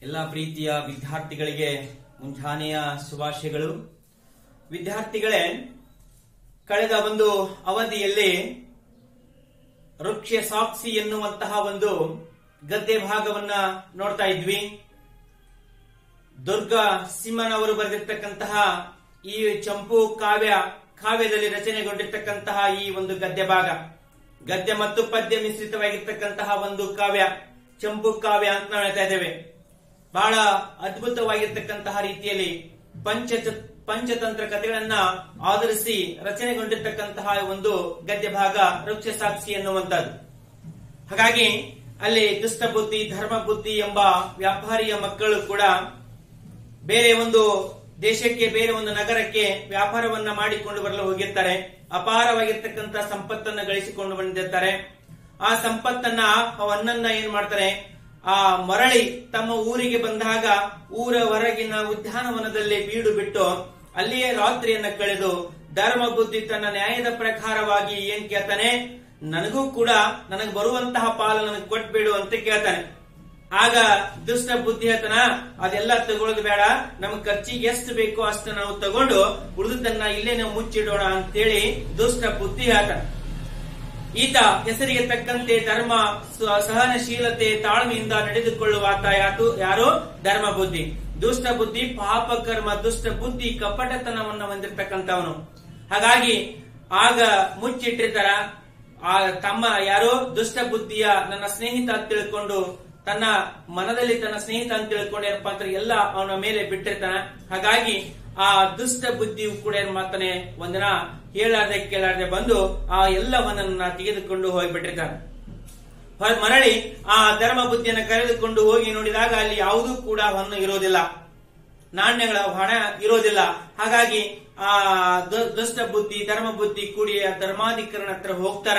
ಎಲ್ಲ ಪ್ರೀತಿಯ ವಿದ್ಯಾರ್ಥಿಗಳಿಗೆ ಮುಂಜಾನೆಯ ಶುಭಾಶಯಗಳು ವಿದ್ಯಾರ್ಥಿಗಳೇ ಕಳೆದ ಒಂದು ಅವಧಿಯಲ್ಲಿ ವೃಕ್ಷ ಸಾಕ್ಷಿ ಎನ್ನುವಂತಹ ಒಂದು ಗದ್ದೆ ಭಾಗವನ್ನ ನೋಡ್ತಾ ಇದ್ವಿ ದುರ್ಗಾ ಸಿಂಹನವರು ಬರೆದಿರ್ತಕ್ಕಂತಹ ಈ ಚಂಪು ಕಾವ್ಯ ಕಾವ್ಯದಲ್ಲಿ ರಚನೆಗೊಂಡಿರ್ತಕ್ಕಂತಹ ಈ ಒಂದು ಗದ್ಯ ಭಾಗ ಗದ್ಯ ಮತ್ತು ಪದ್ಯ ಮಿಶ್ರಿತವಾಗಿರ್ತಕ್ಕಂತಹ ಒಂದು ಕಾವ್ಯ ಚಂಪು ಕಾವ್ಯ ಅಂತ ನಾವು ಹೇಳ್ತಾ ಇದ್ದೇವೆ ಬಹಳ ಅದ್ಭುತವಾಗಿರ್ತಕ್ಕಂತಹ ರೀತಿಯಲ್ಲಿ ಪಂಚ ಪಂಚತಂತ್ರ ಕಥೆಗಳನ್ನ ಆಧರಿಸಿ ರಚನೆಗೊಂಡಿರ್ತಕ್ಕಂತಹ ಒಂದು ಗದ್ಯ ಭಾಗ ವೃಕ್ಷ ಸಾಕ್ಷಿ ಎನ್ನುವಂತದ್ದು ಹಾಗಾಗಿ ಅಲ್ಲಿ ದುಷ್ಟ ಬುದ್ಧಿ ಧರ್ಮ ಬುದ್ಧಿ ಎಂಬ ವ್ಯಾಪಾರಿಯ ಮಕ್ಕಳು ಕೂಡ ಬೇರೆ ಒಂದು ದೇಶಕ್ಕೆ ಬೇರೆ ಒಂದು ನಗರಕ್ಕೆ ವ್ಯಾಪಾರವನ್ನ ಮಾಡಿಕೊಂಡು ಬರಲು ಹೋಗಿರ್ತಾರೆ ಅಪಾರವಾಗಿರ್ತಕ್ಕಂಥ ಸಂಪತ್ತನ್ನ ಗಳಿಸಿಕೊಂಡು ಬಂದಿರ್ತಾರೆ ಆ ಸಂಪತ್ತನ್ನ ಅವನ್ನನ್ನ ಏನ್ ಮಾಡ್ತಾರೆ ಆ ಮರಳಿ ತಮ್ಮ ಊರಿಗೆ ಬಂದಾಗ ಊರ ಹೊರಗಿನ ಉದ್ಯಾನವನದಲ್ಲಿ ಬೀಡು ಬಿಟ್ಟು ಅಲ್ಲಿಯೇ ರಾತ್ರಿಯನ್ನ ಕಳೆದು ಧರ್ಮ ಬುದ್ಧಿ ತನ್ನ ನ್ಯಾಯದ ಪ್ರಕಾರವಾಗಿ ಏನ್ ಕೇಳ್ತಾನೆ ನನಗೂ ಕೂಡ ನನಗೆ ಬರುವಂತಹ ಪಾಲು ನನಗೆ ಕೊಟ್ಬಿಡು ಅಂತ ಕೇಳ್ತಾನೆ ಆಗ ದುಷ್ಟ ಬುದ್ಧಿ ಹೇಳ್ತಾನ ಅದೆಲ್ಲ ತಗೊಳ್ಳೋದು ಬೇಡ ನಮ್ ಖರ್ಚಿಗೆ ಎಷ್ಟು ಬೇಕೋ ಅಷ್ಟು ನಾವು ತಗೊಂಡು ಉಳಿದನ್ನ ಇಲ್ಲೇ ನಾವು ಮುಚ್ಚಿಡೋಣ ಅಂತೇಳಿ ದುಷ್ಟ ಬುದ್ಧಿ ಹೇಳ್ತಾನೆ ಈತ ಹೆಸರಿಗೆ ತಕ್ಕಂತೆ ಧರ್ಮ ಸ- ಸಹನಶೀಲತೆ ತಾಳ್ಮೆಯಿಂದ ನಡೆದುಕೊಳ್ಳುವಾತ ಯಾತು ಯಾರು ಧರ್ಮ ಬುದ್ಧಿ ದುಷ್ಟ ಬುದ್ಧಿ ಪಾಪ ಕರ್ಮ ದುಷ್ಟ ಬುದ್ಧಿ ಕಪಟತನವನ್ನ ಹೊಂದಿರತಕ್ಕಂಥವನು ಹಾಗಾಗಿ ಆಗ ಮುಚ್ಚಿಟ್ಟಿರ್ತಾರ ಆ ತಮ್ಮ ಯಾರೋ ದುಷ್ಟ ಬುದ್ಧಿಯ ನನ್ನ ಸ್ನೇಹಿತ ಅಂತ ತಿಳ್ಕೊಂಡು ತನ್ನ ಮನದಲ್ಲಿ ತನ್ನ ಸ್ನೇಹಿತ ಅಂತ ತಿಳ್ಕೊಂಡು ಏನಪ್ಪಾ ಅಂದ್ರೆ ಎಲ್ಲ ಅವನ ಮೇಲೆ ಬಿಟ್ಟಿರ್ತಾನ ಹಾಗಾಗಿ ಆ ದುಷ್ಟ ಬುದ್ಧಿಯು ಕೂಡ ಏನ್ ಮಾಡ್ತಾನೆ ಒಂದಿನ ಹೇಳಾರ್ದೆ ಕೇಳಾರ್ದೆ ಬಂದು ಆ ಎಲ್ಲವನ್ನ ತೆಗೆದುಕೊಂಡು ಹೋಗ್ಬಿಟ್ಟಿರ್ತಾನೆ ಹೊರ- ಮರಳಿ ಆ ಧರ್ಮ ಬುದ್ಧಿಯನ್ನು ಕರೆದುಕೊಂಡು ಹೋಗಿ ನೋಡಿದಾಗ ಅಲ್ಲಿ ಯಾವುದೂ ಕೂಡ ಹೊನ್ನು ಇರೋದಿಲ್ಲ ನಾಣ್ಯಗಳ ಹಣ ಇರೋದಿಲ್ಲ ಹಾಗಾಗಿ ಆ ದು- ದುಷ್ಟ ಬುದ್ಧಿ ಧರ್ಮ ಬುದ್ಧಿ ಕೂಡಿ ಆ ಧರ್ಮಾಧಿಕರಣ ಹತ್ರ ಹೋಗ್ತಾರ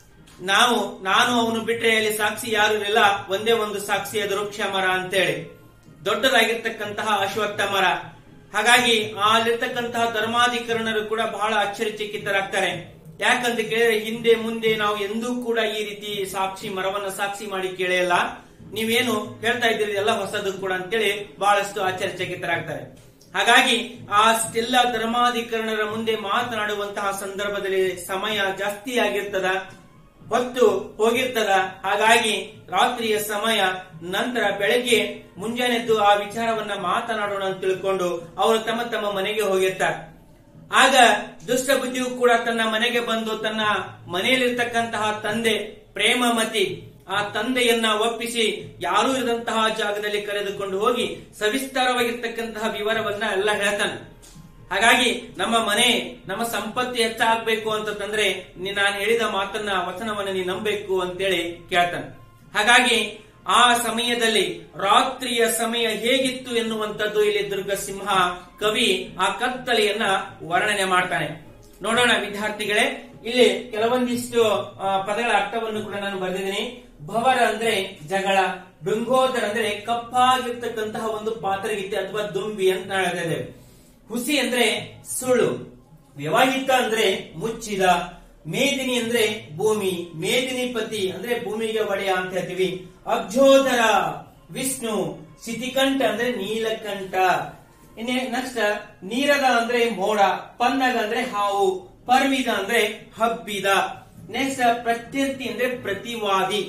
ನಾವು ನಾನು ಅವನು ಬಿಟ್ರೆ ಅಲ್ಲಿ ಸಾಕ್ಷಿ ಯಾರು ಇರಲಿಲ್ಲ ಒಂದೇ ಒಂದು ಸಾಕ್ಷಿ ಅದು ವೃಕ್ಷ ಮರ ಅಂತೇಳಿ ದೊಡ್ಡದಾಗಿರ್ತಕ್ಕಂತಹ ಅಶ್ವತ್ಥ ಮರ ಹಾಗಾಗಿ ಅಲ್ಲಿರ್ತಕ್ಕಂತಹ ಧರ್ಮಾಧಿಕರಣರು ಕೂಡ ಬಹಳ ಆಶ್ಚರ್ಯಚಕಿತರಾಗ್ತಾರೆ ಯಾಕಂತ ಕೇಳಿದ್ರೆ ಹಿಂದೆ ಮುಂದೆ ನಾವು ಎಂದೂ ಕೂಡ ಈ ರೀತಿ ಸಾಕ್ಷಿ ಮರವನ್ನ ಸಾಕ್ಷಿ ಮಾಡಿ ಕೇಳಿಲ್ಲ ನೀವೇನು ಹೇಳ್ತಾ ಇದ್ದೀರಿ ಎಲ್ಲ ಹೊಸದು ಕೂಡ ಅಂತೇಳಿ ಬಹಳಷ್ಟು ಆಶ್ಚರ್ಯಚಕಿತರಾಗ್ತಾರೆ ಹಾಗಾಗಿ ಆ ಎಲ್ಲ ಧರ್ಮಾಧಿಕರಣರ ಮುಂದೆ ಮಾತನಾಡುವಂತಹ ಸಂದರ್ಭದಲ್ಲಿ ಸಮಯ ಜಾಸ್ತಿ ಆಗಿರ್ತದ ಹೊತ್ತು ಹೋಗಿರ್ತದ ಹಾಗಾಗಿ ರಾತ್ರಿಯ ಸಮಯ ನಂತರ ಬೆಳಗ್ಗೆ ಮುಂಜಾನೆದ್ದು ಆ ವಿಚಾರವನ್ನ ಮಾತನಾಡೋಣ ಅಂತ ತಿಳ್ಕೊಂಡು ಅವರು ತಮ್ಮ ತಮ್ಮ ಮನೆಗೆ ಹೋಗಿರ್ತಾರೆ ಆಗ ದುಷ್ಟ ಬುದ್ಧಿಯು ಕೂಡ ತನ್ನ ಮನೆಗೆ ಬಂದು ತನ್ನ ಮನೆಯಲ್ಲಿರ್ತಕ್ಕಂತಹ ತಂದೆ ಪ್ರೇಮಮತಿ ಆ ತಂದೆಯನ್ನ ಒಪ್ಪಿಸಿ ಯಾರೂ ಇರದಂತಹ ಜಾಗದಲ್ಲಿ ಕರೆದುಕೊಂಡು ಹೋಗಿ ಸವಿಸ್ತಾರವಾಗಿರ್ತಕ್ಕಂತಹ ವಿವರವನ್ನ ಎಲ್ಲ ಹೇಳ್ತಾನೆ ಹಾಗಾಗಿ ನಮ್ಮ ಮನೆ ನಮ್ಮ ಸಂಪತ್ತಿ ಹೆಚ್ಚಾಗಬೇಕು ಅಂತಂದ್ರೆ ನೀ ನಾನು ಹೇಳಿದ ಮಾತನ್ನ ವಚನವನ್ನ ನೀ ನಂಬಬೇಕು ಅಂತೇಳಿ ಕೇಳ್ತಾನೆ ಹಾಗಾಗಿ ಆ ಸಮಯದಲ್ಲಿ ರಾತ್ರಿಯ ಸಮಯ ಹೇಗಿತ್ತು ಎನ್ನುವಂಥದ್ದು ಇಲ್ಲಿ ದುರ್ಗ ಸಿಂಹ ಕವಿ ಆ ಕತ್ತಲೆಯನ್ನ ವರ್ಣನೆ ಮಾಡ್ತಾನೆ ನೋಡೋಣ ವಿದ್ಯಾರ್ಥಿಗಳೇ ಇಲ್ಲಿ ಕೆಲವೊಂದಿಷ್ಟು ಆ, ಪದಗಳ ಅರ್ಥವನ್ನು ಕೂಡ ನಾನು ಬರೆದಿದ್ದೀನಿ ಭವರ ಅಂದ್ರೆ ಜಗಳ ಬೃಂಗೋದರ ಅಂದ್ರೆ ಕಪ್ಪಾಗಿರ್ತಕ್ಕಂತಹ ಒಂದು ಪಾತ್ರಗೀತೆ ಅಥವಾ ದುಂಬಿ ಅಂತ ನಾವು ಹೇಳ್ತಾ ಇದ್ದೇವೆ ಹುಸಿ ಅಂದ್ರೆ ಸುಳ್ಳು ವ್ಯವಹಿತ ಅಂದ್ರೆ ಮುಚ್ಚಿದ ಮೇದಿನಿ ಅಂದ್ರೆ ಭೂಮಿ ಮೇದಿನಿಪತಿ ಅಂದ್ರೆ ಭೂಮಿಗೆ ಒಡೆಯ ಅಂತ ಹೇಳ್ತೀವಿ ಅಬ್ಜೋದರ ವಿಷ್ಣು ಶಿತಿಕಂಠ ಅಂದ್ರೆ ನೀಲಕಂಠ ಇನ್ನೇ ನೆಕ್ಸ್ಟ್ ನೀರದ ಅಂದ್ರೆ ಮೋಡ ಪನ್ನಗ ಅಂದ್ರೆ ಹಾವು ಪರ್ವಿದ ಅಂದ್ರೆ ಹಬ್ಬಿದ ನೆಕ್ಸ್ಟ್ ಪ್ರತ್ಯರ್ಥಿ ಅಂದ್ರೆ ಪ್ರತಿವಾದಿ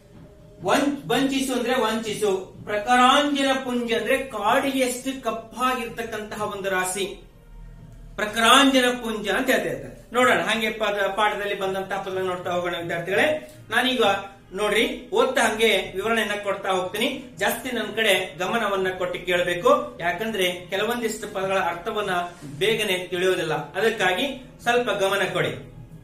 ವಂಚ್ ವಂಚಿಸು ಅಂದ್ರೆ ವಂಚಿಸು ಪ್ರಕರಾಂಜನ ಪುಂಜ ಅಂದ್ರೆ ಕಾಡಿಗೆಷ್ಟು ಕಪ್ಪಾಗಿರ್ತಕ್ಕಂತಹ ಒಂದು ರಾಶಿ ಪ್ರಕರಾಂಜನ ಪುಂಜ ಅಂತ ಹೇಳ್ತಾ ಇರ್ತಾರೆ ನೋಡೋಣ ಹಂಗೆ ಪದ ಪಾಠದಲ್ಲಿ ಬಂದಂತಹ ಪದ ನೋಡ್ತಾ ಹೋಗೋಣ ವಿದ್ಯಾರ್ಥಿಗಳೇ ನಾನೀಗ ನೋಡ್ರಿ ಓದ್ತಾ ಹಂಗೆ ವಿವರಣೆಯನ್ನ ಕೊಡ್ತಾ ಹೋಗ್ತೀನಿ ಜಾಸ್ತಿ ನನ್ನ ಕಡೆ ಗಮನವನ್ನ ಕೊಟ್ಟು ಕೇಳಬೇಕು ಯಾಕಂದ್ರೆ ಕೆಲವೊಂದಿಷ್ಟು ಪದಗಳ ಅರ್ಥವನ್ನ ಬೇಗನೆ ತಿಳಿಯೋದಿಲ್ಲ ಅದಕ್ಕಾಗಿ ಸ್ವಲ್ಪ ಗಮನ ಕೊಡಿ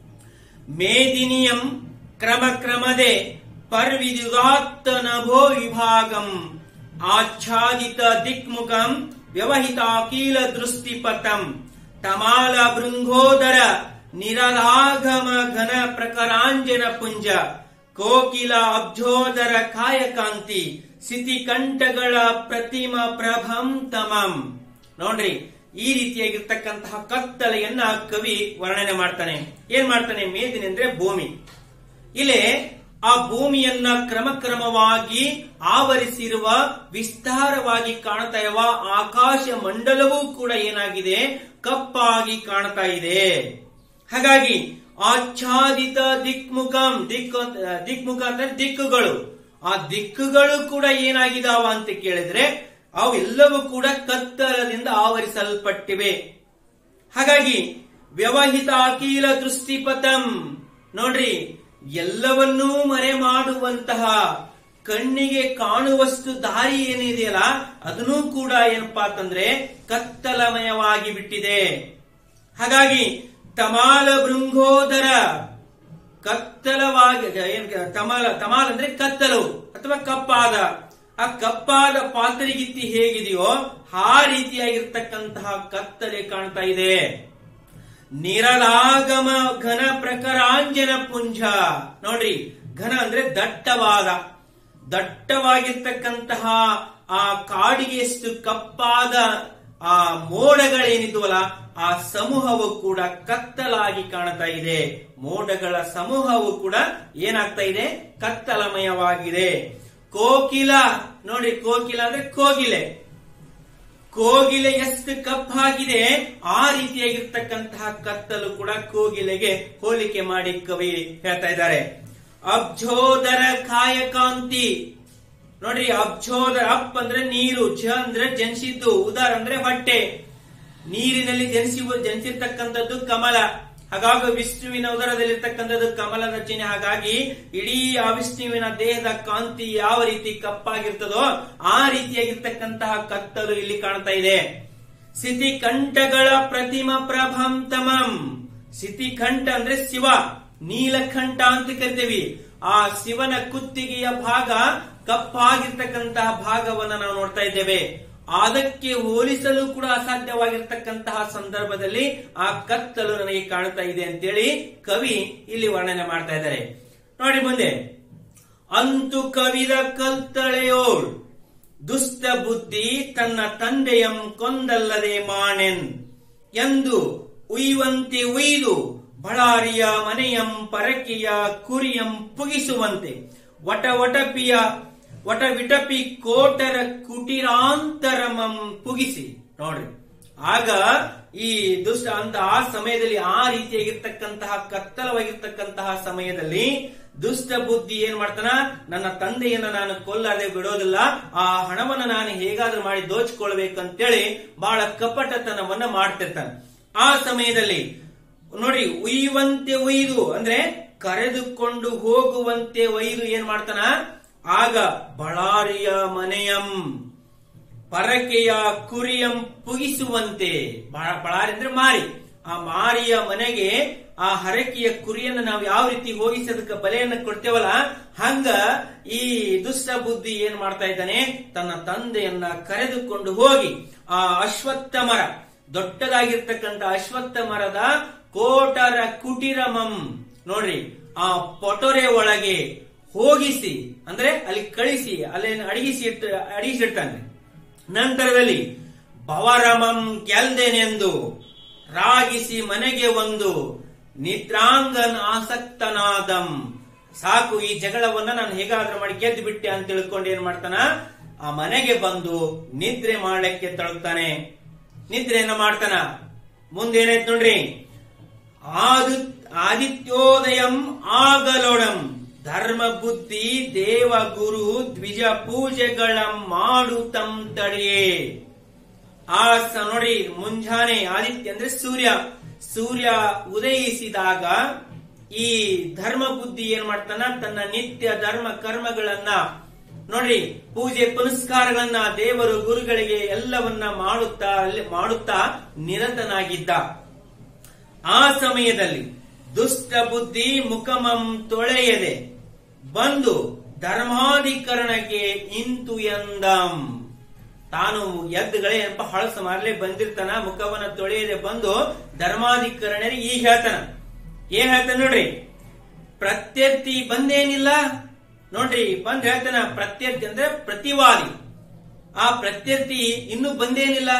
ಮೇದಿನಿಯಂ ಕ್ರಮ ಕ್ರಮದೆ ಪರ್ವಿದುದಾತ್ತ ನಭೋ ವಿಭಾಗಂ ಆಚ್ಛಾದಿತ ದಿಕ್ಮುಖಂ ವ್ಯವಹಿತಾಕೀಲ ದೃಷ್ಟಿಪಥಂ ತಮಾಲ ಭೃಂಗೋದರ ನಿರಲಾಗಮ ಘನ ಪ್ರಕರಾಂಜನ ಪುಂಜ ಕೋಕಿಲ ಅಬ್ಜೋದರ ಕಾಯಕಾಂತಿ ಸಿತಿಕಂಠಗಳ ಪ್ರತಿಮ ಪ್ರಭಂ ತಮಂ ನೋಡ್ರಿ ಈ ರೀತಿಯಾಗಿರ್ತಕ್ಕಂತಹ ಕತ್ತಲೆಯನ್ನ ಕವಿ ವರ್ಣನೆ ಮಾಡ್ತಾನೆ ಏನ್ ಮಾಡ್ತಾನೆ ಮೇದಿನಿ ಅಂದ್ರೆ ಭೂಮಿ ಇಲ್ಲಿ ಆ ಭೂಮಿಯನ್ನ ಕ್ರಮಕ್ರಮವಾಗಿ ಆವರಿಸಿರುವ ವಿಸ್ತಾರವಾಗಿ ಕಾಣ್ತಾ ಇರುವ ಆಕಾಶ ಮಂಡಲವೂ ಕೂಡ ಏನಾಗಿದೆ ಕಪ್ಪಾಗಿ ಕಾಣ್ತಾ ಇದೆ ಹಾಗಾಗಿ ಆಚ್ಛಾದಿತ ದಿಕ್ಮುಖಂ ದಿಕ್ಕು ದಿಕ್ಮುಖ ಅಂದ್ರೆ ದಿಕ್ಕುಗಳು ಆ ದಿಕ್ಕುಗಳು ಕೂಡ ಏನಾಗಿದಾವ ಅಂತ ಕೇಳಿದ್ರೆ ಅವೆಲ್ಲವೂ ಕೂಡ ಕತ್ತಲದಿಂದ ಆವರಿಸಲ್ಪಟ್ಟಿವೆ ಹಾಗಾಗಿ ವ್ಯವಹಿತ ಅಖಿಲ ದೃಷ್ಟಿಪಥಂ ನೋಡ್ರಿ ಎಲ್ಲವನ್ನೂ ಮರೆ ಮಾಡುವಂತಹ ಕಣ್ಣಿಗೆ ಕಾಣುವಷ್ಟು ದಾರಿ ಏನಿದೆಯಲ್ಲ ಅದನ್ನೂ ಕೂಡ ಏನಪ್ಪಾ ಅಂತಂದ್ರೆ ಕತ್ತಲಮಯವಾಗಿ ಬಿಟ್ಟಿದೆ ಹಾಗಾಗಿ ತಮಾಲ ಭೃಂಗೋದರ ಕತ್ತಲವಾಗಿ ಏನ್ ತಮಾಲ ತಮಾಲ ಅಂದ್ರೆ ಕತ್ತಲು ಅಥವಾ ಕಪ್ಪಾದ ಆ ಕಪ್ಪಾದ ಪಾತ್ರಿಗಿತ್ತಿ ಹೇಗಿದೆಯೋ ಆ ರೀತಿಯಾಗಿರ್ತಕ್ಕಂತಹ ಕತ್ತಲೆ ಕಾಣ್ತಾ ಇದೆ ನಿರಲಾಗಮ ಘನ ಪ್ರಕರಾಂಜನ ಪುಂಜ ನೋಡ್ರಿ ಘನ ಅಂದ್ರೆ ದಟ್ಟವಾದ ದಟ್ಟವಾಗಿರ್ತಕ್ಕಂತಹ ಆ ಕಾಡಿಗೆ ಎಷ್ಟು ಕಪ್ಪಾದ ಆ ಮೋಡಗಳೇನಿದ್ವಲ್ಲ ಆ ಸಮೂಹವು ಕೂಡ ಕತ್ತಲಾಗಿ ಕಾಣ್ತಾ ಇದೆ ಮೋಡಗಳ ಸಮೂಹವು ಕೂಡ ಏನಾಗ್ತಾ ಇದೆ ಕತ್ತಲಮಯವಾಗಿದೆ ಕೋಕಿಲ ನೋಡಿ ಕೋಕಿಲ ಅಂದ್ರೆ ಕೋಗಿಲೆ ಕೋಗಿಲೆ ಎಷ್ಟು ಕಪ್ಪಾಗಿದೆ ಆ ರೀತಿಯಾಗಿರ್ತಕ್ಕಂತಹ ಕತ್ತಲು ಕೂಡ ಕೋಗಿಲೆಗೆ ಹೋಲಿಕೆ ಮಾಡಿ ಕವಿ ಹೇಳ್ತಾ ಇದ್ದಾರೆ ಅಬ್ಜೋದರ ಕಾಯಕಾಂತಿ ನೋಡ್ರಿ ಅಬ್ಜೋದರ ಅಪ್ ಅಂದ್ರೆ ನೀರು ಜ ಅಂದ್ರೆ ಜನಿಸಿದ್ದು ಉದರ್ ಅಂದ್ರೆ ಹೊಟ್ಟೆ ನೀರಿನಲ್ಲಿ ಜನಿಸಿ ಜನಿಸಿರ್ತಕ್ಕಂಥದ್ದು ಕಮಲ ಹಾಗಾಗಿ ವಿಷ್ಣುವಿನ ಉದರದಲ್ಲಿರ್ತಕ್ಕಂಥದ್ದು ಕಮಲದ ಚಿಹ್ನೆ ಹಾಗಾಗಿ ಇಡೀ ಆ ವಿಷ್ಣುವಿನ ದೇಹದ ಕಾಂತಿ ಯಾವ ರೀತಿ ಕಪ್ಪಾಗಿರ್ತದೋ ಆ ರೀತಿಯಾಗಿರ್ತಕ್ಕಂತಹ ಕತ್ತಲು ಇಲ್ಲಿ ಕಾಣ್ತಾ ಇದೆ ಸಿತಿಕಂಠಗಳ ಪ್ರತಿಮ ಪ್ರಭಂತಮಂ ಸಿತಿಕಂಠ ಅಂದ್ರೆ ಶಿವ ನೀಲಕಂಠ ಅಂತ ಕರಿತೀವಿ ಆ ಶಿವನ ಕುತ್ತಿಗೆಯ ಭಾಗ ಕಪ್ಪಾಗಿರ್ತಕ್ಕಂತಹ ಭಾಗವನ್ನ ನಾವು ನೋಡ್ತಾ ಇದ್ದೇವೆ ಅದಕ್ಕೆ ಹೋಲಿಸಲು ಕೂಡ ಅಸಾಧ್ಯವಾಗಿರ್ತಕ್ಕಂತಹ ಸಂದರ್ಭದಲ್ಲಿ ಆ ಕತ್ತಲು ನನಗೆ ಕಾಣ್ತಾ ಇದೆ ಅಂತೇಳಿ ಕವಿ ಇಲ್ಲಿ ವರ್ಣನೆ ಮಾಡ್ತಾ ಇದ್ದಾರೆ ನೋಡಿ ಮುಂದೆ ಅಂತು ಕವಿದ ಕಲ್ತಳೆಯೋಳ್ ದುಷ್ಟ ಬುದ್ಧಿ ತನ್ನ ತಂದೆಯಂ ಕೊಂದಲ್ಲದೆ ಮಾಣೆನ್ ಎಂದು ಉಯ್ಯುವಂತೆ ಉಯ್ದು ಬಳ್ಳಾರಿಯ ಮನೆಯಂ ಪರಕಿಯ ಕುರಿಯಂ ಪುಗಿಸುವಂತೆ ವಟ ವಟಪಿಯ ವಟ ವಿಟಪಿ ಕೋಟರ ಕುಟಿರಾಂತರಮಂ ಪುಗಿಸಿ ನೋಡ್ರಿ ಆಗ ಈ ದುಷ್ಟ ಅಂತ ಆ ಸಮಯದಲ್ಲಿ ಆ ರೀತಿಯಾಗಿರ್ತಕ್ಕಂತಹ ಕತ್ತಲವಾಗಿರ್ತಕ್ಕಂತಹ ಸಮಯದಲ್ಲಿ ದುಷ್ಟ ಬುದ್ಧಿ ಏನ್ ಮಾಡ್ತಾನ ನನ್ನ ತಂದೆಯನ್ನ ನಾನು ಕೊಲ್ಲದೆ ಬಿಡೋದಿಲ್ಲ ಆ ಹಣವನ್ನ ನಾನು ಹೇಗಾದ್ರೂ ಮಾಡಿ ದೋಚಿಕೊಳ್ಬೇಕಂತೇಳಿ ಬಹಳ ಕಪಟತನವನ್ನ ಮಾಡ್ತಿರ್ತಾನೆ ಆ ಸಮಯದಲ್ಲಿ ನೋಡಿ ಉಯ್ಯುವಂತೆ ಒಯ್ದು ಅಂದ್ರೆ ಕರೆದುಕೊಂಡು ಹೋಗುವಂತೆ ಒಯ್ದು ಏನ್ ಮಾಡ್ತಾನ ಆಗ ಬಳ್ಳಾರಿಯ ಮನೆಯಂ ಪರಕೆಯ ಕುರಿಯಂ ಪುಗಿಸುವಂತೆ ಬಳ- ಬಳ್ಳಾರಿ ಅಂದ್ರೆ ಮಾರಿ ಆ ಮಾರಿಯ ಮನೆಗೆ ಆ ಹರಕೆಯ ಕುರಿಯನ್ನು ನಾವು ಯಾವ ರೀತಿ ಹೋಗಿಸಿ ಅದಕ್ಕೆ ಬಲೆಯನ್ನು ಕೊಡ್ತೇವಲ್ಲ ಹಂಗ ಈ ದುಷ್ಟ ಬುದ್ಧಿ ಏನ್ ಮಾಡ್ತಾ ಇದ್ದಾನೆ ತನ್ನ ತಂದೆಯನ್ನ ಕರೆದುಕೊಂಡು ಹೋಗಿ ಆ ಅಶ್ವತ್ಥ ಮರ ದೊಡ್ಡದಾಗಿರ್ತಕ್ಕಂಥ ಅಶ್ವತ್ಥ ಮರದ ಕೋಟರ ಕುಟಿರಮಂ ನೋಡ್ರಿ ಆ ಪೊಟೊರೆ ಒಳಗೆ ಹೋಗಿಸಿ ಅಂದ್ರೆ ಅಲ್ಲಿ ಕಳಿಸಿ ಅಲ್ಲಿ ಅಡಗಿಸಿ ಇಟ್ಟು ಅಡಗಿಸಿಡ್ತಾನೆ ನಂತರದಲ್ಲಿ ಭವರಮಂ ಗೆಲ್ದೆನೆಂದು ರಾಗಿಸಿ ಮನೆಗೆ ಒಂದು ನಿದ್ರಾಂಗನ್ ಆಸಕ್ತನಾದಂ ಸಾಕು ಈ ಜಗಳವನ್ನ ನಾನು ಹೇಗಾದ್ರೂ ಮಾಡಿ ಗೆದ್ದು ಬಿಟ್ಟೆ ಅಂತ ತಿಳ್ಕೊಂಡು ಏನ್ ಮಾಡ್ತಾನ ಆ ಮನೆಗೆ ಬಂದು ನಿದ್ರೆ ಮಾಡಲಿಕ್ಕೆ ತೊಡಗ್ತಾನೆ ನಿದ್ರೆಯನ್ನ ಮಾಡ್ತಾನ ಮುಂದೇನಾಯ್ತು ನೋಡ್ರಿ ಆದು ಆದಿತ್ಯೋದಯಂ ಆಗಲೊಡಂ ಧರ್ಮ ಬುದ್ಧಿ ದೇವ ಗುರು ದ್ವಿಜ ಪೂಜೆಗಳಂ ಮಾಡುತ್ತಂ ತಡೆಯೇ ಆ ಸ- ನೋಡಿ ಮುಂಜಾನೆ ಆದಿತ್ಯ ಅಂದ್ರೆ ಸೂರ್ಯ ಸೂರ್ಯ ಉದಯಿಸಿದಾಗ ಈ ಧರ್ಮ ಬುದ್ಧಿ ಏನ್ ಮಾಡ್ತಾನ ತನ್ನ ನಿತ್ಯ ಧರ್ಮ ಕರ್ಮಗಳನ್ನ ನೋಡ್ರಿ ಪೂಜೆ ಪುನಸ್ಕಾರಗಳನ್ನ ದೇವರು ಗುರುಗಳಿಗೆ ಎಲ್ಲವನ್ನ ಮಾಡುತ್ತಾ ಮಾಡುತ್ತಾ ನಿರತನಾಗಿದ್ದ ಆ ಸಮಯದಲ್ಲಿ ದುಷ್ಟ ಬುದ್ಧಿ ಮುಖಮಂ ತೊಳೆಯದೆ ಬಂದು ಧರ್ಮಾಧಿಕರಣಕ್ಕೆ ಇಂತು ಎಂದಂ ತಾನು ಎದ್ದುಗಳೇ ಏನಪ್ಪ ಹಳಸ ಮಾರ್ಲೆ ಬಂದಿರ್ತಾನ ಮುಖವನ್ನ ತೊಳೆಯದೆ ಬಂದು ಧರ್ಮಾಧಿಕರಣರಿಗೆ ಈಗ ಹೇಳ್ತಾನ ಏನ್ ಹೇಳ್ತಾನ ನೋಡ್ರಿ ಪ್ರತ್ಯರ್ಥಿ ಬಂದೇನಿಲ್ಲ ನೋಡ್ರಿ ಬಂದ್ ಹೇಳ್ತಾನ ಪ್ರತ್ಯರ್ಥಿ ಅಂದ್ರೆ ಪ್ರತಿವಾದಿ ಆ ಪ್ರತ್ಯರ್ಥಿ ಇನ್ನೂ ಬಂದೇನಿಲ್ಲ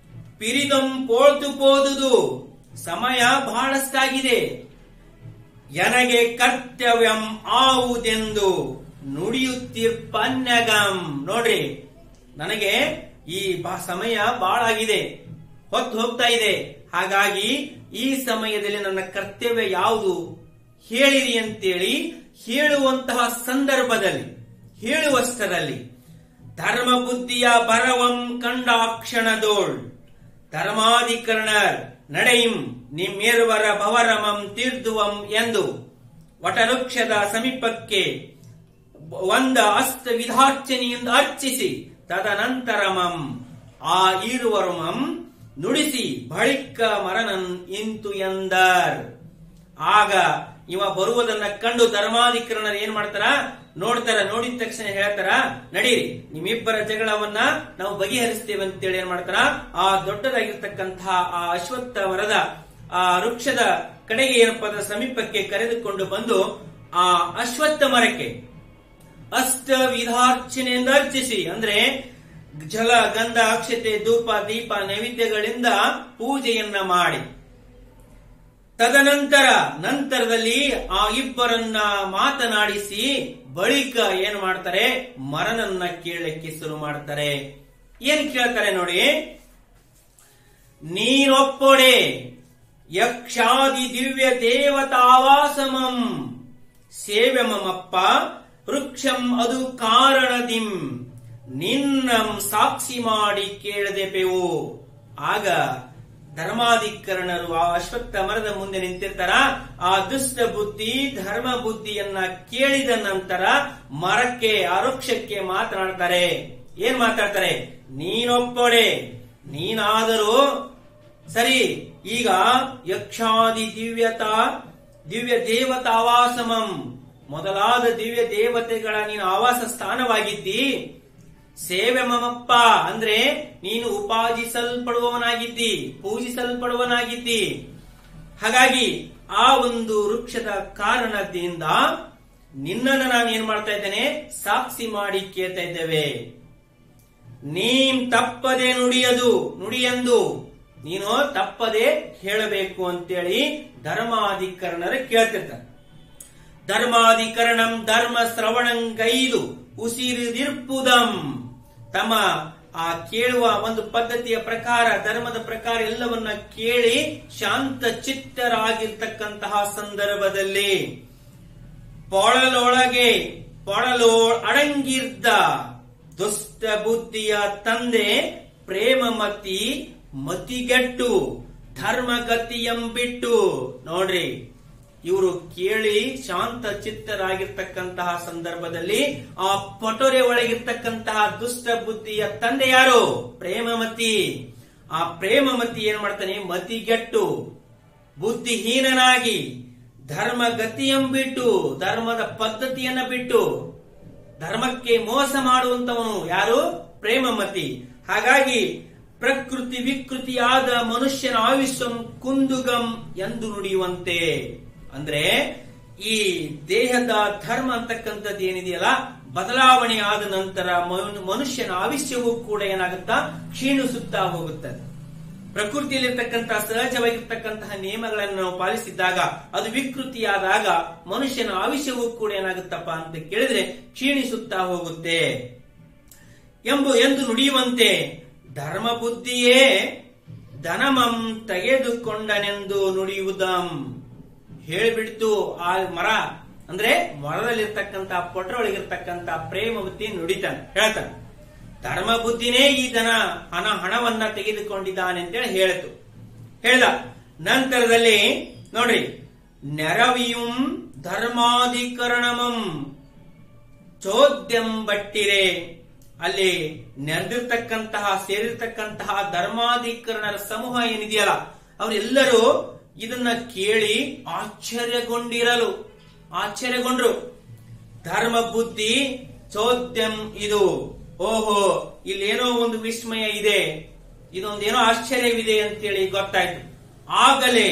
ಪಿರಿದಂ ಪೋಳ್ತು ಪೋದುದು ಸಮಯ ಬಹಳಷ್ಟಾಗಿದೆ ಎನಗೆ ಕರ್ತವ್ಯಂ ಆವುದೆಂದು ನುಡಿಯುತ್ತಿರ್ಪನ್ಯಗಂ ನೋಡ್ರಿ ನನಗೆ ಈ ಬಾ- ಸಮಯ ಬಾಳಾಗಿದೆ ಹೊತ್ತು ಹೋಗ್ತಾ ಇದೆ ಹಾಗಾಗಿ ಈ ಸಮಯದಲ್ಲಿ ನನ್ನ ಕರ್ತವ್ಯ ಯಾವುದು ಹೇಳಿರಿ ಅಂತೇಳಿ ಹೇಳುವಂತಹ ಸಂದರ್ಭದಲ್ಲಿ ಹೇಳುವಷ್ಟರಲ್ಲಿ ಧರ್ಮ ಬುದ್ಧಿಯ ಬರವಂ ಕಂಡಾಕ್ಷಣದೋಳ್ ಧರ್ಮಾಧಿಕರಣರ್ ನಡೆಯಿಂ ನಿಮ್ಮಿರುವರ ಭವರಮಂ ತೀರ್ದುವಂ ಎಂದು ವಟವೃಕ್ಷದ ಸಮೀಪಕ್ಕೆ ಒಂದ ಅಸ್ತ ವಿಧಾರ್ಚನೆಯಿಂದ ಅರ್ಚಿಸಿ ತದನಂತರಮಂ ಆ ಈರುವರುಮಂ ನುಡಿಸಿ ಬಳಿಕ ಮರನನ್ ಇಂತು ಎಂದರ್ ಆಗ ಇವ ಬರುವುದನ್ನ ಕಂಡು ಧರ್ಮಾಧಿಕರಣರು ಏನ್ ಮಾಡ್ತಾರ ನೋಡ್ತಾರ ನೋಡಿದ ತಕ್ಷಣ ಹೇಳ್ತಾರ ನಡೀರಿ ನಿಮ್ಮಿಬ್ಬರ ಜಗಳವನ್ನ ನಾವು ಬಗೆಹರಿಸ್ತೇವೆ ಅಂತೇಳಿ ಏನ್ ಮಾಡ್ತಾರ ಆ ದೊಡ್ಡದಾಗಿರ್ತಕ್ಕಂತಹ ಆ ಅಶ್ವತ್ಥ ಮರದ ಆ ವೃಕ್ಷದ ಕಡೆಗೆ ಏನಪ್ಪಾ ಅದರ ಸಮೀಪಕ್ಕೆ ಕರೆದುಕೊಂಡು ಬಂದು ಆ ಅಶ್ವತ್ಥ ಮರಕ್ಕೆ ಅಷ್ಟ ವಿಧಾರ್ಚನೆಯಿಂದ ಅರ್ಚಿಸಿ ಅಂದ್ರೆ ಜಲ ಗಂಧ ಅಕ್ಷತೆ ಧೂಪ ದೀಪ ನೈವೇದ್ಯಗಳಿಂದ ಪೂಜೆಯನ್ನ ಮಾಡಿ ತದನಂತರ ನಂತರದಲ್ಲಿ ಆ ಇಬ್ಬರನ್ನ ಮಾತನಾಡಿಸಿ ಬಳಿಕ ಏನ್ ಮಾಡ್ತಾರೆ ಮರನನ್ನ ಕೇಳಲಿಕ್ಕೆ ಶುರು ಮಾಡ್ತಾರೆ ಏನ್ ಕೇಳ್ತಾರೆ ನೋಡಿ ನೀರೊಪ್ಪೊಡೆ ಯಕ್ಷಾದಿ ದಿವ್ಯ ದೇವತಾವಾಸಮಂ ಸೇವೆ ಮಮಪ್ಪ ವೃಕ್ಷಂ ಅದು ಕಾರಣದಿಂ ನಿನ್ನಂ ಸಾಕ್ಷಿ ಮಾಡಿ ಕೇಳದೆಪೆವು ಆಗ ಧರ್ಮಾಧಿಕರಣರು ಆ ಅಶ್ವತ್ಥ ಮರದ ಮುಂದೆ ನಿಂತಿರ್ತಾರ ಆ ದುಷ್ಟ ಬುದ್ಧಿ ಧರ್ಮ ಬುದ್ಧಿಯನ್ನ ಕೇಳಿದ ನಂತರ ಮರಕ್ಕೆ ಆ ವೃಕ್ಷಕ್ಕೆ ಮಾತನಾಡ್ತಾರೆ ಏನ್ ಮಾತಾಡ್ತಾರೆ ನೀನೊಪ್ಪೊಡೆ ನೀನಾದರೂ ಸರಿ ಈಗ ಯಕ್ಷಾದಿ ದಿವ್ಯತಾ ದಿವ್ಯ ದೇವತಾವಾಸಮಂ ಮೊದಲಾದ ದಿವ್ಯ ದೇವತೆಗಳ ನೀನು ಆವಾಸ ಸ್ಥಾನವಾಗಿದ್ದಿ ಸೇವೆ ಮಮಪ್ಪ ಅಂದ್ರೆ ನೀನು ಉಪಾದಿಸಲ್ಪಡುವವನಾಗಿದ್ದಿ ಪೂಜಿಸಲ್ಪಡುವನಾಗಿದ್ದಿ ಹಾಗಾಗಿ ಆ ಒಂದು ವೃಕ್ಷದ ಕಾರಣದಿಂದ ನಿನ್ನನ್ನು ನಾನು ಏನ್ ಮಾಡ್ತಾ ಇದ್ದೇನೆ ಸಾಕ್ಷಿ ಮಾಡಿ ಕೇಳ್ತಾ ಇದ್ದೇವೆ ನೀನ್ ತಪ್ಪದೆ ನುಡಿಯದು ನುಡಿಯಂದು ನೀನು ತಪ್ಪದೆ ಹೇಳಬೇಕು ಅಂತೇಳಿ ಧರ್ಮಾಧಿಕರಣರು ಕೇಳ್ತಿರ್ತಾರೆ ಧರ್ಮಾಧಿಕರಣಂ ಧರ್ಮ ಶ್ರವಣಂಗೈದು ಉಸಿರಿದಿರ್ಪುದಂ ತಮ್ಮ ಆ ಕೇಳುವ ಒಂದು ಪದ್ಧತಿಯ ಪ್ರಕಾರ ಧರ್ಮದ ಪ್ರಕಾರ ಎಲ್ಲವನ್ನ ಕೇಳಿ ಶಾಂತ ಚಿತ್ತರಾಗಿರ್ತಕ್ಕಂತಹ ಸಂದರ್ಭದಲ್ಲಿ ಪೊಳಲೊಳಗೆ ಪೊಳಲೋ ಅಡಂಗಿರ್ದ ದುಷ್ಟ ಬುದ್ಧಿಯ ತಂದೆ ಪ್ರೇಮಮತಿ ಮತಿಗೆಟ್ಟು ಧರ್ಮಗತಿಯಂಬಿಟ್ಟು ನೋಡ್ರಿ ಇವರು ಕೇಳಿ ಶಾಂತ ಚಿತ್ತರಾಗಿರ್ತಕ್ಕಂತಹ ಸಂದರ್ಭದಲ್ಲಿ ಆ ಪಟೋರೆ ಒಳಗಿರ್ತಕ್ಕಂತಹ ದುಷ್ಟ ಬುದ್ಧಿಯ ತಂದೆ ಯಾರು ಪ್ರೇಮಮತಿ ಆ ಪ್ರೇಮಮತಿ ಏನ್ ಮಾಡ್ತಾನೆ ಮತಿಗೆಟ್ಟು ಬುದ್ಧಿಹೀನನಾಗಿ ಧರ್ಮ ಗತಿಯಂಬಿಟ್ಟು ಧರ್ಮದ ಪದ್ಧತಿಯನ್ನ ಬಿಟ್ಟು ಧರ್ಮಕ್ಕೆ ಮೋಸ ಮಾಡುವಂತವನು ಯಾರು ಪ್ರೇಮಮತಿ ಹಾಗಾಗಿ ಪ್ರಕೃತಿ ವಿಕೃತಿಯಾದ ಮನುಷ್ಯನ ಆಯುಷ್ಯಂ ಕುಂದುಗಂ ಎಂದು ನುಡಿಯುವಂತೆ ಅಂದ್ರೆ ಈ ದೇಹದ ಧರ್ಮ ಅಂತಕ್ಕಂಥದ್ದು ಏನಿದೆಯಲ್ಲ ಬದಲಾವಣೆ ಆದ ನಂತರ ಮನು- ಮನುಷ್ಯನ ಆಯುಷ್ಯವೂ ಕೂಡ ಏನಾಗುತ್ತಾ ಕ್ಷೀಣಿಸುತ್ತಾ ಹೋಗುತ್ತದೆ ಪ್ರಕೃತಿಯಲ್ಲಿರ್ತಕ್ಕಂತಹ ಸಹಜವಾಗಿರ್ತಕ್ಕಂತಹ ನಿಯಮಗಳನ್ನು ನಾವು ಪಾಲಿಸಿದ್ದಾಗ ಅದು ವಿಕೃತಿಯಾದಾಗ ಮನುಷ್ಯನ ಆಯುಷ್ಯವೂ ಕೂಡ ಏನಾಗುತ್ತಪ್ಪ ಅಂತ ಕೇಳಿದ್ರೆ ಕ್ಷೀಣಿಸುತ್ತಾ ಹೋಗುತ್ತೆ ಎಂಬು ಎಂದು ನುಡಿಯುವಂತೆ ಧರ್ಮ ಬುದ್ಧಿಯೇ ಧನಮಂ ತೆಗೆದುಕೊಂಡನೆಂದು ನುಡಿಯುವುದಂ ಹೇಳಿಬಿಡ್ತು ಆ ಮರ ಅಂದ್ರೆ ಮರದಲ್ಲಿರ್ತಕ್ಕಂತ ಪೊಟ್ರೊಳಗಿರ್ತಕ್ಕಂತ ಪ್ರೇಮವತಿ ನುಡಿತಾನೆ ಹೇಳ್ತಾನೆ ಧರ್ಮ ಬುದ್ಧಿನೇ ಈ ದನ ಹಣ ಹಣವನ್ನ ತೆಗೆದುಕೊಂಡಿದ್ದಾನೆ ಅಂತೇಳಿ ಹೇಳಿತು ಹೇಳ್ದ ನಂತರದಲ್ಲಿ ನೋಡ್ರಿ ನೆರವಿಯುಂ ಧರ್ಮಾಧಿಕರಣಮಂ ಚೋದ್ಯಂ ಬಟ್ಟಿರೆ ಅಲ್ಲಿ ನೆರೆದಿರ್ತಕ್ಕಂತಹ ಸೇರಿರ್ತಕ್ಕಂತಹ ಧರ್ಮಾಧಿಕರಣರ ಸಮೂಹ ಏನಿದೆಯಲ್ಲ ಅವರೆಲ್ಲರೂ ಇದನ್ನ ಕೇಳಿ ಆಶ್ಚರ್ಯಗೊಂಡಿರಲು ಆಶ್ಚರ್ಯಗೊಂಡ್ರು ಧರ್ಮ ಬುದ್ಧಿ ಚೋದ್ಯಂ ಇದು ಓಹೋ ಇಲ್ಲೇನೋ ಒಂದು ವಿಸ್ಮಯ ಇದೆ ಇದೊಂದೇನೋ ಆಶ್ಚರ್ಯವಿದೆ ಅಂತೇಳಿ ಗೊತ್ತಾಯ್ತು ಆಗಲೇ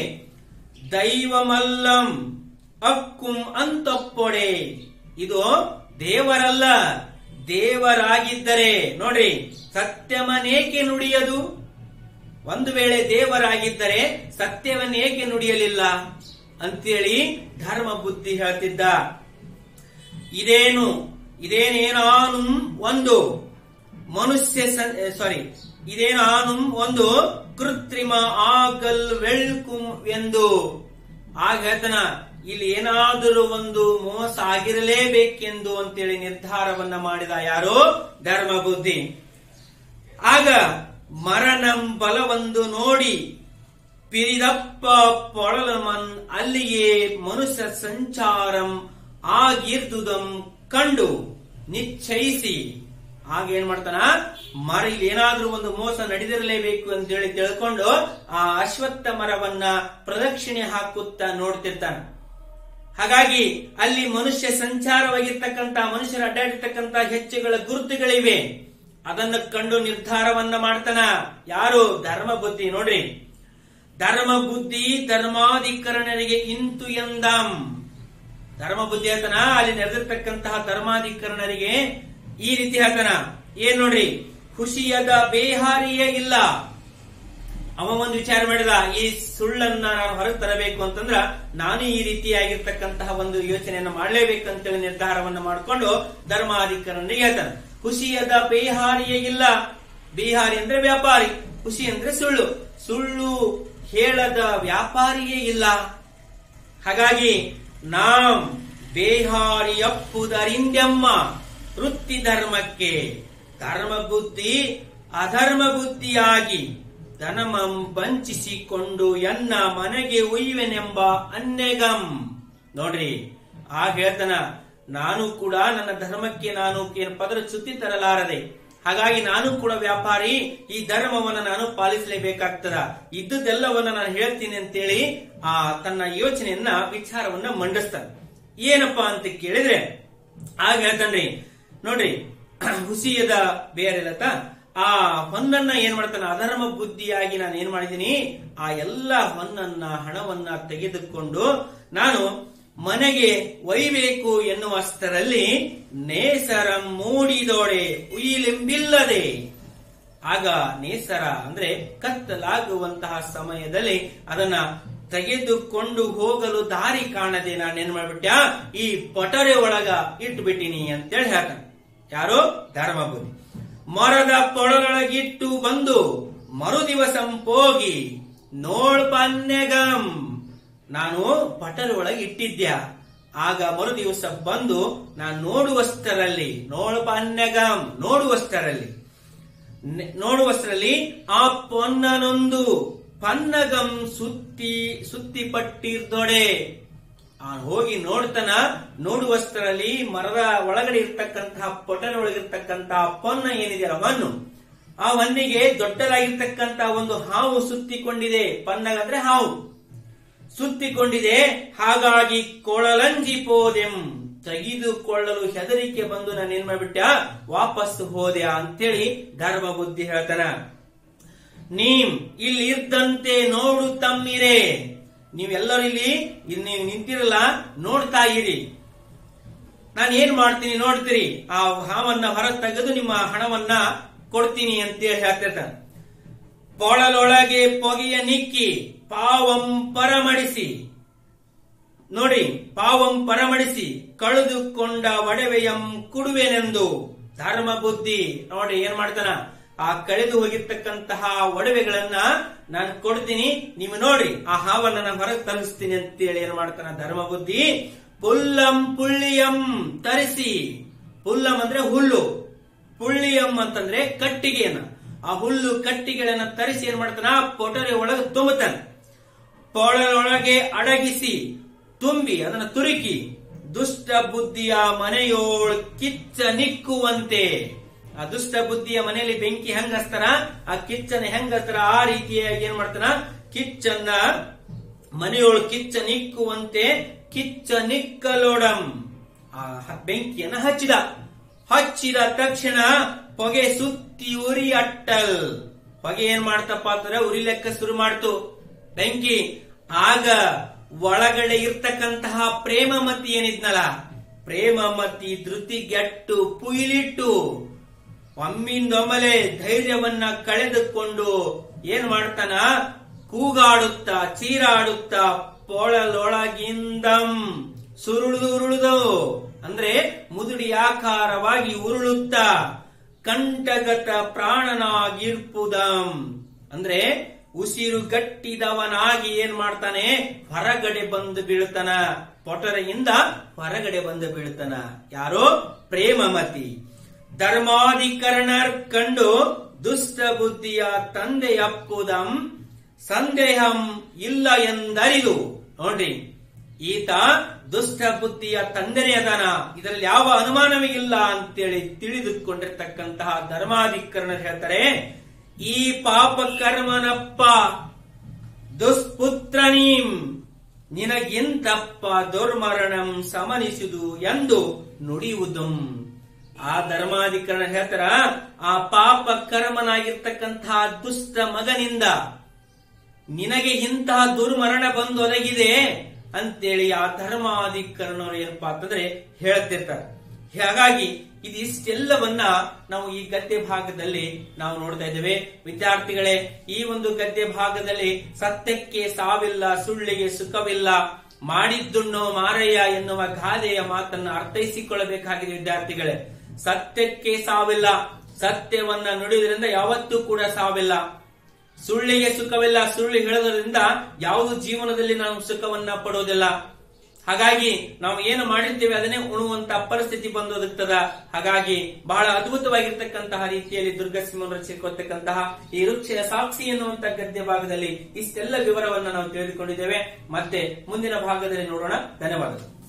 ದೈವಮಲ್ಲಂ ಅಕ್ಕುಂ ಅಂತಪ್ಪೊಡೆ ಇದು ದೇವರಲ್ಲ ದೇವರಾಗಿದ್ದರೆ ನೋಡ್ರಿ ಸತ್ಯವನ್ನೇಕೆ ನುಡಿಯದು ಒಂದು ವೇಳೆ ದೇವರಾಗಿದ್ದರೆ ಸತ್ಯವನ್ನೇಕೆ ನುಡಿಯಲಿಲ್ಲ ಅಂತೇಳಿ ಧರ್ಮ ಬುದ್ಧಿ ಹೇಳ್ತಿದ್ದ ಇದೇನು ಇದೇನೇನಾನು ಒಂದು ಮನುಷ್ಯ ಸಾರಿ ಇದೇನಾನು ಒಂದು ಕೃತ್ರಿಮ ಆಗಲ್ ವೆಳ್ಕುಂ ಎಂದು ಆಗ ಹೇಳ್ತಾನ ಇಲ್ಲಿ ಏನಾದರೂ ಒಂದು ಮೋಸ ಆಗಿರಲೇಬೇಕೆಂದು ಅಂತೇಳಿ ನಿರ್ಧಾರವನ್ನ ಮಾಡಿದ ಯಾರು ಧರ್ಮ ಬುದ್ಧಿ ಆಗ ಮರಣಂ ಬಲವೊಂದು ನೋಡಿ ಪಿರಿದಪ್ಪ ಪೊಳಲಮನ್ ಅಲ್ಲಿಯೇ ಮನುಷ್ಯ ಸಂಚಾರಂ ಆಗಿರ್ದುದಂ ಕಂಡು ನಿಶ್ಚಯಿಸಿ ಆಗ ಏನ್ ಮಾಡ್ತಾನ ಮರ ಇಲ್ಲಿ ಏನಾದ್ರೂ ಒಂದು ಮೋಸ ನಡೆದಿರಲೇಬೇಕು ಅಂತ ಹೇಳಿ ತಿಳ್ಕೊಂಡು ಆ ಅಶ್ವತ್ಥ ಮರವನ್ನ ಪ್ರದಕ್ಷಿಣೆ ಹಾಕುತ್ತಾ ನೋಡ್ತಿರ್ತಾನ ಹಾಗಾಗಿ ಅಲ್ಲಿ ಮನುಷ್ಯ ಸಂಚಾರವಾಗಿರ್ತಕ್ಕಂತ ಮನುಷ್ಯರು ಅಡ್ಡಾಡಿರ್ತಕ್ಕಂತ ಹೆಜ್ಜೆಗಳ ಗುರುತುಗಳಿವೆ ಅದನ್ನ ಕಂಡು ನಿರ್ಧಾರವನ್ನ ಮಾಡ್ತಾನ ಯಾರು ಧರ್ಮ ಬುದ್ಧಿ ನೋಡ್ರಿ ಧರ್ಮ ಬುದ್ಧಿ ಧರ್ಮಾಧಿಕರಣರಿಗೆ ಇಂತು ಎಂದಂ ಧರ್ಮ ಬುದ್ಧಿ ಹೇಳ್ತಾನ ಅಲ್ಲಿ ನಡೆದಿರ್ತಕ್ಕಂತಹ ಧರ್ಮಾಧಿಕರಣರಿಗೆ ಈ ರೀತಿ ಹೇಳ್ತಾನ ಏನ್ ನೋಡ್ರಿ ಖುಷಿಯದ ಬೇಹಾರಿಯೇ ಇಲ್ಲ ಅವ ಒಂದು ವಿಚಾರ ಮಾಡಿದ ಈ ಸುಳ್ಳನ್ನ ನಾನು ಹೊರಗೆ ತರಬೇಕು ಅಂತಂದ್ರ ನಾನು ಈ ರೀತಿಯಾಗಿರ್ತಕ್ಕಂತಹ ಒಂದು ಯೋಚನೆಯನ್ನ ಮಾಡಲೇಬೇಕಂತೇಳಿ ನಿರ್ಧಾರವನ್ನ ಮಾಡಿಕೊಂಡು ಧರ್ಮಾಧಿಕರಣಿಗೆ ಹೇಳ್ತಾನೆ ಖುಷಿಯದ ಬೇಹಾರಿಯೇ ಇಲ್ಲ ಬಿಹಾರಿ ಅಂದ್ರೆ ವ್ಯಾಪಾರಿ ಖುಷಿ ಅಂದ್ರೆ ಸುಳ್ಳು ಸುಳ್ಳು ಹೇಳದ ವ್ಯಾಪಾರಿಯೇ ಇಲ್ಲ ಹಾಗಾಗಿ ನಾಂ ಬೇಹಾರಿಯಪ್ಪುದರಿಂದೆಮ್ಮ ವೃತ್ತಿ ಧರ್ಮಕ್ಕೆ ಧರ್ಮ ಬುದ್ಧಿ ಅಧರ್ಮ ಬುದ್ಧಿಯಾಗಿ ಧನಮಂ ವಂಚಿಸಿಕೊಂಡು ಎನ್ನ ಮನೆಗೆ ಒಯ್ಯುವೆನೆಂಬ ಅನ್ನೆಗಂ ನೋಡ್ರಿ ಆಗ ಹೇಳ್ತಾನ ನಾನು ಕೂಡ ನನ್ನ ಧರ್ಮಕ್ಕೆ ನಾನು ಏನು ಪದರ ಚ್ಯುತಿ ತರಲಾರದೆ ಹಾಗಾಗಿ ನಾನು ಕೂಡ ವ್ಯಾಪಾರಿ ಈ ಧರ್ಮವನ್ನ ನಾನು ಪಾಲಿಸಲೇಬೇಕಾಗ್ತದ ಇದ್ದುದೆಲ್ಲವನ್ನ ನಾನು ಹೇಳ್ತೀನಿ ಅಂತೇಳಿ ಆ ತನ್ನ ಯೋಚನೆಯನ್ನ ವಿಚಾರವನ್ನ ಮಂಡಿಸ್ತಾನೆ ಏನಪ್ಪಾ ಅಂತ ಕೇಳಿದ್ರೆ ಆಗ ಹೇಳ್ತಾನ್ರಿ ನೋಡ್ರಿ ಹುಸಿಯದ ಬೇರೆಲತ ಆ ಹೊನ್ನನ್ನ ಏನ್ ಮಾಡ್ತಾನ ಅಧರ್ಮ ಬುದ್ಧಿಯಾಗಿ ನಾನು ಏನ್ ಮಾಡಿದೀನಿ ಆ ಎಲ್ಲ ಹೊನ್ನನ್ನ ಹಣವನ್ನ ತೆಗೆದುಕೊಂಡು ನಾನು ಮನೆಗೆ ಒಯ್ಬೇಕು ಎನ್ನುವಷ್ಟರಲ್ಲಿ ನೇಸರ ಮೂಡಿದೋಡೆ ಉಯಿಲೆಂಬಿಲ್ಲದೆ ಆಗ ನೇಸರ ಅಂದ್ರೆ ಕತ್ತಲಾಗುವಂತಹ ಸಮಯದಲ್ಲಿ ಅದನ್ನ ತೆಗೆದುಕೊಂಡು ಹೋಗಲು ದಾರಿ ಕಾಣದೆ ನಾನು ಏನ್ ಮಾಡ್ಬಿಟ್ಟ ಈ ಪಟರೆ ಒಳಗ ಇಟ್ಬಿಟ್ಟಿನಿ ಅಂತೇಳಿ ಹೇಳ್ತಾನೆ ಯಾರು ಧರ್ಮ ಬುದ್ಧಿ ಮರದ ಪೊಳಗಳಗಿಟ್ಟು ಬಂದು ಮರು ದಿವಸ ಹೋಗಿ ನೋಳ್ಪನ್ನೆಗಂ ನಾನು ಪಟರ ಒಳಗೆ ಇಟ್ಟಿದ್ಯಾ ಆಗ ಮರು ದಿವಸ ಬಂದು ನಾನು ನೋಡುವಷ್ಟರಲ್ಲಿ ನೋಳ್ಪನ್ನೆಗಂ ನೋಡುವಷ್ಟರಲ್ಲಿ ನೆ- ನೋಡುವಷ್ಟರಲ್ಲಿ ಆ ಪೊನ್ನನೊಂದು ಪನ್ನಗಂ ಸುತ್ತಿ ಸುತ್ತಿ ಪಟ್ಟಿರ್ದೊಡೆ ಆ ಹೋಗಿ ನೋಡ್ತಾನ ನೋಡುವಷ್ಟರಲ್ಲಿ ಮರದ ಒಳಗಡೆ ಇರ್ತಕ್ಕಂತಹ ಪೊಟನ ಒಳಗಿರ್ತಕ್ಕಂತಹ ಪೊನ್ನ ಏನಿದೆಯಲ್ಲ ಹೊನ್ನು ಆ ಹೊನ್ನಿಗೆ ದೊಡ್ಡದಾಗಿರ್ತಕ್ಕಂತಹ ಒಂದು ಹಾವು ಸುತ್ತಿಕೊಂಡಿದೆ ಪನ್ನಗ ಅಂದ್ರೆ ಹಾವು ಸುತ್ತಿಕೊಂಡಿದೆ ಹಾಗಾಗಿ ಕೊಳಲಂಜಿ ಪೋದೆಂ ತೆಗೆದುಕೊಳ್ಳಲು ಹೆದರಿಕೆ ಬಂದು ನಾನು ಏನ್ ಮಾಡ್ಬಿಟ್ಟ ವಾಪಸ್ ಹೋದೆ ಅಂತೇಳಿ ಧರ್ಮ ಬುದ್ಧಿ ಹೇಳ್ತಾನ ನೀಮ್ ಇಲ್ಲಿ ಇದ್ದಂತೆ ನೋಡು ತಮ್ಮಿರೆ ನೀವೆಲ್ಲರೂ ಇಲ್ಲಿ ಇಲ್ಲಿ ನೀವು ನಿಂತಿರಲ್ಲ ನೋಡ್ತಾ ಇರಿ ನಾನು ಏನ್ ಮಾಡ್ತೀನಿ ನೋಡ್ತೀರಿ ಆ ಹಾವನ್ನ ಹೊರ ತೆಗೆದು ನಿಮ್ಮ ಹಣವನ್ನ ಕೊಡ್ತೀನಿ ಅಂತೇಳಿ ಹೇಳ್ತಿರ್ತಾನೆ ಪೊಳಲೊಳಗೆ ಪೊಗೆಯ ನಿಕ್ಕಿ ಪಾವಂ ಪರಮಡಿಸಿ ನೋಡಿ ಪಾವಂ ಪರಮಡಿಸಿ ಕಳೆದುಕೊಂಡ ಒಡವೆಯಂ ಕುಡುವೆನೆಂದು ಧರ್ಮ ಬುದ್ಧಿ ನೋಡಿ ಏನ್ ಮಾಡ್ತಾನ ಆ ಕಳೆದು ಹೋಗಿರ್ತಕ್ಕಂತಹ ಒಡವೆಗಳನ್ನ ನಾನು ಕೊಡ್ತೀನಿ ನೀವು ನೋಡ್ರಿ ಆ ಹಾವನ್ನ ನಾನು ಹೊರಗೆ ತರಿಸ್ತೀನಿ ಅಂತೇಳಿ ಏನ್ ಮಾಡ್ತಾನ ಧರ್ಮ ಬುದ್ಧಿ ಪುಲ್ಲಂ ಪುಳ್ಳಿಯಂ ತರಿಸಿ ಪುಲ್ಲಂ ಅಂದ್ರೆ ಹುಲ್ಲು ಪುಳ್ಳಿಯಂ ಅಂತಂದ್ರೆ ಕಟ್ಟಿಗೆಯನ್ನ ಆ ಹುಲ್ಲು ಕಟ್ಟಿಗೆಗಳನ್ನ ತರಿಸಿ ಏನ್ ಮಾಡ್ತಾನ ಪೊಟರೆ ಒಳಗೆ ತುಂಬುತ್ತಾನೆ ಪೊಳಲೊಳಗೆ ಅಡಗಿಸಿ ತುಂಬಿ ಅದನ್ನ ತುರುಕಿ ದುಷ್ಟ ಬುದ್ಧಿಯ ಮನೆಯೋಳ್ ಕಿಚ್ಚ ನಿಕ್ಕುವಂತೆ ಆ ದುಷ್ಟ ಬುದ್ಧಿಯ ಮನೆಯಲ್ಲಿ ಬೆಂಕಿ ಹೆಂಗ್ ಹಚ್ತಾರ ಆ ಕಿಚ್ಚನ ಹೆಂಗ್ ಹಚ್ತಾರ ಆ ರೀತಿಯಾಗಿ ಏನ್ ಮಾಡ್ತಾನ ಕಿಚ್ಚನ್ನ ಮನೆಯೊಳು ಕಿಚ್ಚ ನಿಕ್ಕುವಂತೆ ಕಿಚ್ಚ ನಿಕ್ಕಲೋಡಂ ಆ ಹ- ಬೆಂಕಿಯನ್ನ ಹಚ್ಚಿದ ಹಚ್ಚಿದ ತಕ್ಷಣ ಹೊಗೆ ಸುತ್ತಿ ಉರಿ ಅಟ್ಟಲ್ ಹೊಗೆ ಏನ್ ಮಾಡ್ತಪ್ಪ ಅಂತಂದ್ರೆ ಉರಿ ಲೆಕ್ಕ ಶುರು ಮಾಡ್ತು ಬೆಂಕಿ ಆಗ ಒಳಗಡೆ ಇರ್ತಕ್ಕಂತಹ ಪ್ರೇಮಮತಿ ಏನಿದ್ನಲ್ಲ ಪ್ರೇಮಮತಿ ಧೃತಿಗೆಟ್ಟು ಪುಯಿಲಿಟ್ಟು ಒಮ್ಮಿಂದೊಮ್ಮಲೆ ಧೈರ್ಯವನ್ನ ಕಳೆದುಕೊಂಡು ಏನ್ ಮಾಡ್ತಾನ ಕೂಗಾಡುತ್ತಾ ಚೀರಾಡುತ್ತಾ ಪೊಳಲೊಳಗಿಂದಂ ಸುರುಳಿದು ಉರುಳುದು ಅಂದ್ರೆ ಮುದುಡಿ ಆಕಾರವಾಗಿ ಉರುಳುತ್ತಾ ಕಂಠಗತ ಪ್ರಾಣನಾಗಿರ್ಪುದಂ ಅಂದ್ರೆ ಉಸಿರು ಗಟ್ಟಿದವನಾಗಿ ಏನ್ ಮಾಡ್ತಾನೆ ಹೊರಗಡೆ ಬಂದು ಬೀಳ್ತಾನ ಪೊಟರೆಯಿಂದ ಹೊರಗಡೆ ಬಂದು ಬೀಳ್ತಾನ ಯಾರೋ ಪ್ರೇಮಮತಿ ಧರ್ಮಾಧಿಕರಣರ್ ಕಂಡು ದುಷ್ಟ ಬುದ್ಧಿಯ ತಂದೆಯಪ್ಪುದಂ ಸಂದೇಹಂ ಇಲ್ಲ ಎಂದರಿದು ನೋಡ್ರಿ ಈತ ದುಷ್ಟ ಬುದ್ಧಿಯ ತಂದೆನೇ ಅದಾನ ಇದರಲ್ಲಿ ಯಾವ ಅನುಮಾನವೇ ಇಲ್ಲ ಅಂತೇಳಿ ತಿಳಿದುಕೊಂಡಿರ್ತಕ್ಕಂತಹ ಧರ್ಮಾಧಿಕರಣರು ಹೇಳ್ತಾರೆ ಈ ಪಾಪ ಕರ್ಮನಪ್ಪ ದುಷ್ಪುತ್ರನೀಂ ನಿನಗಿಂತಪ್ಪ ದುರ್ಮರಣಂ ಸಮನಿಸುದು ಎಂದು ನುಡಿಯುವುದಂ ಆ ಧರ್ಮಾಧಿಕರಣ ಹೇಳ್ತಾರ ಆ ಪಾಪ ಕರ್ಮನಾಗಿರ್ತಕ್ಕಂತಹ ದುಷ್ಟ ಮಗನಿಂದ ನಿನಗೆ ಇಂತಹ ದುರ್ಮರಣ ಬಂದು ಒದಗಿದೆ ಅಂತೇಳಿ ಆ ಧರ್ಮಾಧಿಕರಣರು ಏನಪ್ಪಾ ಅಂತಂದ್ರೆ ಹೇಳ್ತಿರ್ತಾರೆ ಹಾಗಾಗಿ ಇದಿಷ್ಟೆಲ್ಲವನ್ನ ನಾವು ಈ ಗದ್ಯ ಭಾಗದಲ್ಲಿ ನಾವು ನೋಡ್ತಾ ಇದ್ದೇವೆ ವಿದ್ಯಾರ್ಥಿಗಳೇ ಈ ಒಂದು ಗದ್ಯ ಭಾಗದಲ್ಲಿ ಸತ್ಯಕ್ಕೆ ಸಾವಿಲ್ಲ ಸುಳ್ಳಿಗೆ ಸುಖವಿಲ್ಲ ಮಾಡಿದ್ದುಣ್ಣೋ ಮಾರಯ್ಯ ಎನ್ನುವ ಗಾದೆಯ ಮಾತನ್ನ ಅರ್ಥೈಸಿಕೊಳ್ಳಬೇಕಾಗಿದೆ ವಿದ್ಯಾರ್ಥಿಗಳೇ ಸತ್ಯಕ್ಕೆ ಸಾವಿಲ್ಲ ಸತ್ಯವನ್ನ ನುಡಿದ್ರಿಂದ ಯಾವತ್ತೂ ಕೂಡ ಸಾವಿಲ್ಲ ಸುಳ್ಳಿಗೆ ಸುಖವಿಲ್ಲ ಸುಳ್ಳು ಹೇಳೋದ್ರಿಂದ ಯಾವುದು ಜೀವನದಲ್ಲಿ ನಾವು ಸುಖವನ್ನ ಪಡೋದಿಲ್ಲ ಹಾಗಾಗಿ ನಾವು ಏನು ಮಾಡಿರ್ತೇವೆ ಅದನ್ನೇ ಉಣುವಂತ ಪರಿಸ್ಥಿತಿ ಬಂದೋದುತ್ತದ ಹಾಗಾಗಿ ಬಹಳ ಅದ್ಭುತವಾಗಿರ್ತಕ್ಕಂತಹ ರೀತಿಯಲ್ಲಿ ದುರ್ಗಸಿಂಹರು ರಚಿಸಿಕೊಳ್ತಕ್ಕಂತಹ ಈ ವೃಕ್ಷ ಸಾಕ್ಷಿ ಎನ್ನುವಂತ ಗದ್ಯ ಭಾಗದಲ್ಲಿ ಇಷ್ಟೆಲ್ಲ ವಿವರವನ್ನ ನಾವು ತಿಳಿದುಕೊಂಡಿದ್ದೇವೆ ಮತ್ತೆ ಮುಂದಿನ ಭಾಗದಲ್ಲಿ ನೋಡೋಣ ಧನ್ಯವಾದಗಳು